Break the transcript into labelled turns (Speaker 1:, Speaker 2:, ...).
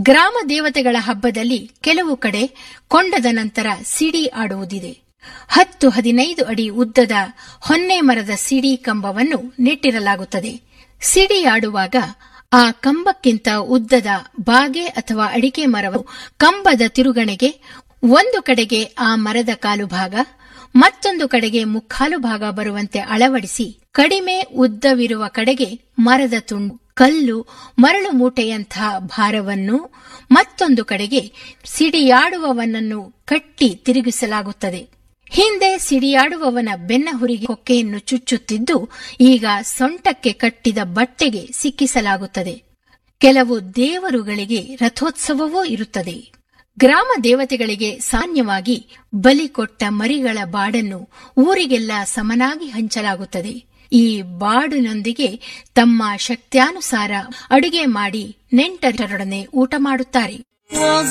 Speaker 1: ಗ್ರಾಮ ದೇವತೆಗಳ ಹಬ್ಬದಲ್ಲಿ ಕೆಲವು ಕಡೆ ಕೊಂಡದ ನಂತರ ಸಿಡಿ ಆಡುವುದಿದೆ ಹತ್ತು ಹದಿನೈದು ಅಡಿ ಉದ್ದದ ಹೊನ್ನೆ ಮರದ ಸಿಡಿ ಕಂಬವನ್ನು ನೆಟ್ಟಿರಲಾಗುತ್ತದೆ ಸಿಡಿ ಆಡುವಾಗ ಆ ಕಂಬಕ್ಕಿಂತ ಉದ್ದದ ಬಾಗೆ ಅಥವಾ ಅಡಿಕೆ ಮರವು ಕಂಬದ ತಿರುಗಣೆಗೆ ಒಂದು ಕಡೆಗೆ ಆ ಮರದ ಕಾಲು ಭಾಗ ಮತ್ತೊಂದು ಕಡೆಗೆ ಮುಕ್ಕಾಲು ಭಾಗ ಬರುವಂತೆ ಅಳವಡಿಸಿ ಕಡಿಮೆ ಉದ್ದವಿರುವ ಕಡೆಗೆ ಮರದ ತುಂಡು ಕಲ್ಲು ಮರಳು ಮೂಟೆಯಂಥ ಭಾರವನ್ನು ಮತ್ತೊಂದು ಕಡೆಗೆ ಸಿಡಿಯಾಡುವವನನ್ನು ಕಟ್ಟಿ ತಿರುಗಿಸಲಾಗುತ್ತದೆ ಹಿಂದೆ ಸಿಡಿಯಾಡುವವನ ಬೆನ್ನ ಹುರಿಗೆ ಕೊಕ್ಕೆಯನ್ನು ಚುಚ್ಚುತ್ತಿದ್ದು ಈಗ ಸೊಂಟಕ್ಕೆ ಕಟ್ಟಿದ ಬಟ್ಟೆಗೆ ಸಿಕ್ಕಿಸಲಾಗುತ್ತದೆ ಕೆಲವು ದೇವರುಗಳಿಗೆ ರಥೋತ್ಸವವೂ ಇರುತ್ತದೆ ಗ್ರಾಮ ದೇವತೆಗಳಿಗೆ ಸಾನ್ಯವಾಗಿ ಬಲಿ ಕೊಟ್ಟ ಮರಿಗಳ ಬಾಡನ್ನು ಊರಿಗೆಲ್ಲ ಸಮನಾಗಿ ಹಂಚಲಾಗುತ್ತದೆ ಈ ಬಾಡಿನೊಂದಿಗೆ ತಮ್ಮ ಶಕ್ತ್ಯಾನುಸಾರ ಅಡುಗೆ ಮಾಡಿ ನೆಂಟರೊಡನೆ ಊಟ ಮಾಡುತ್ತಾರೆ